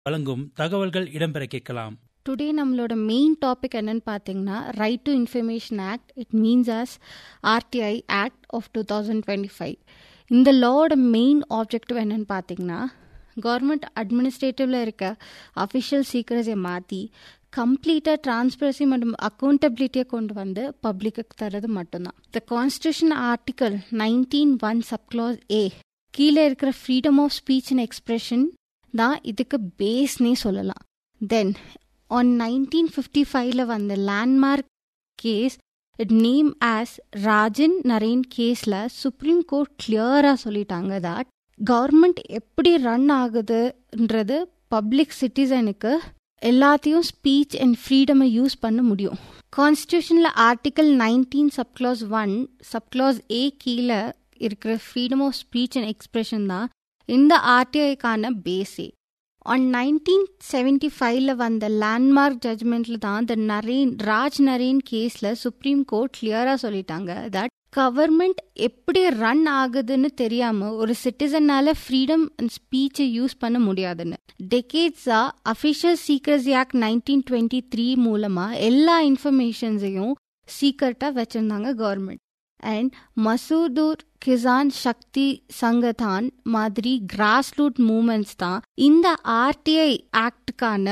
வழங்கும் தகவல்கள் இடம்பெற கேட்கலாம் டுடே நம்மளோட மெயின் டாபிக் என்னன்னு பார்த்தீங்கன்னா right to information act it means as RTI act of two thousand twenty five இந்த லாவோட மெயின் ஆப்ஜெக்டிவ் என்னன்னு பார்த்தீங்கன்னா கவர்மெண்ட் அட்மினிஸ்ட்ரேட்டிவ்ல இருக்க அஃபிஷியல் சீக்கிரஸை மாற்றி கம்ப்ளீட்டாக டிரான்ஸ்பரன்சி மற்றும் அக்கௌண்டபிலிட்டியை கொண்டு வந்து பப்ளிக்கு தரது மட்டும்தான் the constitution article nineteen one subclause A கீழே இருக்கிற freedom of speech and expression தான் இதுக்கு பேஸ்னே சொல்லலாம் தென் ஆன் நைன்டீன் ஃபிஃப்டி ஃபைவ்ல வந்த landmark case it name as Rajan Narain கேஸில் சுப்ரீம் கோர்ட் கிளியராக சொல்லிட்டாங்க தட் கவர்மெண்ட் எப்படி ரன் ஆகுதுன்றது பப்ளிக் சிட்டிசனுக்கு எல்லாத்தையும் ஸ்பீச் அண்ட் ஃப்ரீடமை யூஸ் பண்ண முடியும் கான்ஸ்டியூஷனில் article nineteen subclause one subclause A கீழே இருக்கிற freedom of speech and expression தான் இந்த ஆர்டிஐக்கான பேஸே ஆன் நைன்டீன் செவன்டி ஃபைவ்ல வந்த லேண்ட்மார்க் ஜட்மெண்ட்ல தான் த நரேன் ராஜ் நரேன் கேஸ்ல சுப்ரீம் கோர்ட் கிளியரா சொல்லிட்டாங்க தட் கவர்மெண்ட் எப்படி ரன் ஆகுதுன்னு தெரியாம ஒரு சிட்டிசனால ஃப்ரீடம் அண்ட் ஸ்பீச்சை யூஸ் பண்ண முடியாதுன்னு டெக்கேட்ஸா official secrecy act nineteen twenty three மூலமா எல்லா இன்ஃபர்மேஷன்ஸையும் சீக்கிரட்டா வச்சிருந்தாங்க கவர்மெண்ட் அண்ட் மசூதூர் கிசான் சக்தி சங்கதான் மாதிரி கிராஸ் ரூட் மூமெண்ட்ஸ் தான் இந்த ஆர்டிஐ ஆக்டுக்கான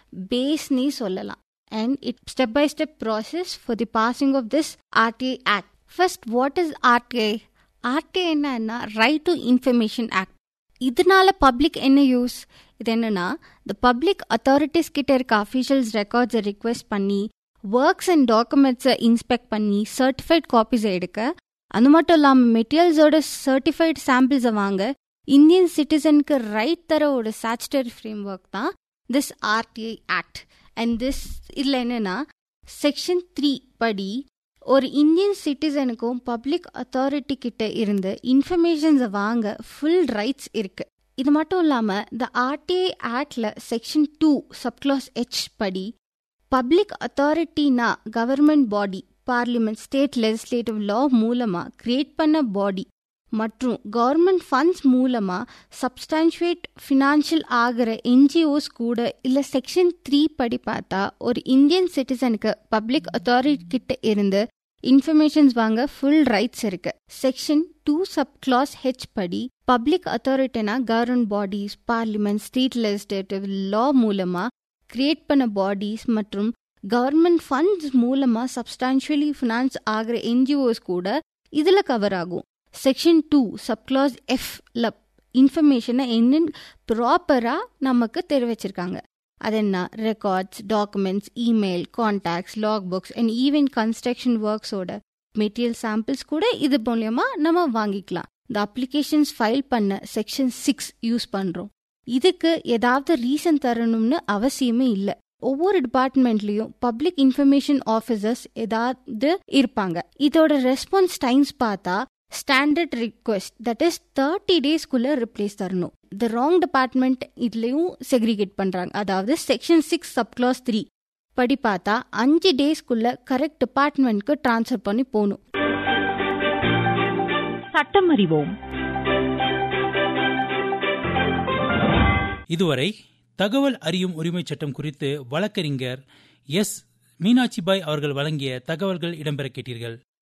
பேஸ்னே சொல்லலாம் and it step by step process for the passing of this RTI act first what is RTI RTI என்னன்னா ரைட் டு இன்ஃபர்மேஷன் ஆக்ட் இதனால பப்ளிக் என்ன யூஸ் இது என்னன்னா த பப்ளிக் அத்தாரிட்டிஸ் கிட்ட இருக்க அஃபீஷியல்ஸ் ரெக்கார்ட்ஸை ரிக்வெஸ்ட் பண்ணி ஒர்க்ஸ் அண்ட் டாக்குமெண்ட்ஸை இன்ஸ்பெக்ட் பண்ணி சர்டிஃபைட் காப்பீஸை எடுக்க அது மட்டும் இல்லாமல் மெட்டீரியல்ஸோட சர்டிஃபைட் சாம்பிள்ஸை வாங்க இந்தியன் சிட்டிசனுக்கு ரைட் தர ஒரு சாச்சுட்டரி ஃப்ரேம் ஒர்க் தான் this RTI act and this இதில் என்னென்னா செக்ஷன் த்ரீ படி ஒரு இந்தியன் சிட்டிசனுக்கும் பப்ளிக் அத்தாரிட்டி கிட்ட இருந்து இன்ஃபர்மேஷன்ஸை வாங்க ஃபுல் ரைட்ஸ் இருக்கு இது மட்டும் இல்லாமல் த ஆர்டிஐ ஆக்டில் செக்ஷன் டூ சப்க்ளாஸ் ஹெச் படி பப்ளிக் அத்தாரிட்டினா government body parliament state legislative law மூலமாக கிரியேட் பண்ண பாடி மற்றும் கவர்மெண்ட் ஃபண்ட்ஸ் மூலமாக சப்ஸ்டான்ஷுவேட் ஃபினான்ஷியல் ஆகிற என்ஜிஓஸ் கூட இல்லை செக்ஷன் த்ரீ படி பார்த்தா ஒரு இந்தியன் சிட்டிசனுக்கு பப்ளிக் அத்தாரிட்டி கிட்ட இருந்து இன்ஃபர்மேஷன்ஸ் வாங்க ஃபுல் ரைட்ஸ் இருக்கு section two subclause H படி பப்ளிக் அத்தாரிட்டினா government bodies parliament state legislative law மூலமாக கிரியேட் பண்ண பாடிஸ் மற்றும் கவர்மெண்ட் ஃபண்ட்ஸ் மூலமா சப்ஸ்டான்ஷியலி ஃபினான்ஸ் ஆகிற என்ஜிஓஸ் கூட இதுல கவர் ஆகும் செக்ஷன் டூ சப்கிளாஸ் எஃப்ல இன்ஃபர்மேஷனை என்னன்னு ப்ராப்பரா நமக்கு தெரிவிச்சிருக்காங்க அது என்ன records documents email contacts log books and even construction ஒர்க்ஸோட மெட்டீரியல் சாம்பிள்ஸ் கூட இது மூலயமா நம்ம வாங்கிக்கலாம் இந்த அப்ளிகேஷன்ஸ் ஃபைல் பண்ண செக்ஷன் சிக்ஸ் யூஸ் பண்றோம் இதுக்கு ஏதாவது ரீசன் தரணும்னு அவசியமே இல்லை ஒவ்வொரு டிபார்ட்மெண்ட்லயும் பப்ளிக் இன்ஃபர்மேஷன் ஆஃபீஸர்ஸ் ஏதாவது இருப்பாங்க இதோட ரெஸ்பான்ஸ் டைம்ஸ் பார்த்தா standard request that is thirty டேஸ்க்குள்ள ரிப்ளேஸ் தரணும் த ராங் டிபார்ட்மெண்ட் இதுலயும் செக்ரிகேட் பண்றாங்க அதாவது செக்ஷன் சிக்ஸ் சப்க்ளாஸ் த்ரீ படி பார்த்தா அஞ்சு டேஸ்க்குள்ள கரெக்ட் டிபார்ட்மெண்ட்க்கு டிரான்ஸ்ஃபர் பண்ணி போகணும் சட்டம் அறிவோம் இதுவரை தகவல் அறியும் உரிமை சட்டம் குறித்து வழக்கறிஞர் எஸ் மீனாட்சிபாய் அவர்கள் வழங்கிய தகவல்கள் இடம்பெற கேட்டீர்கள்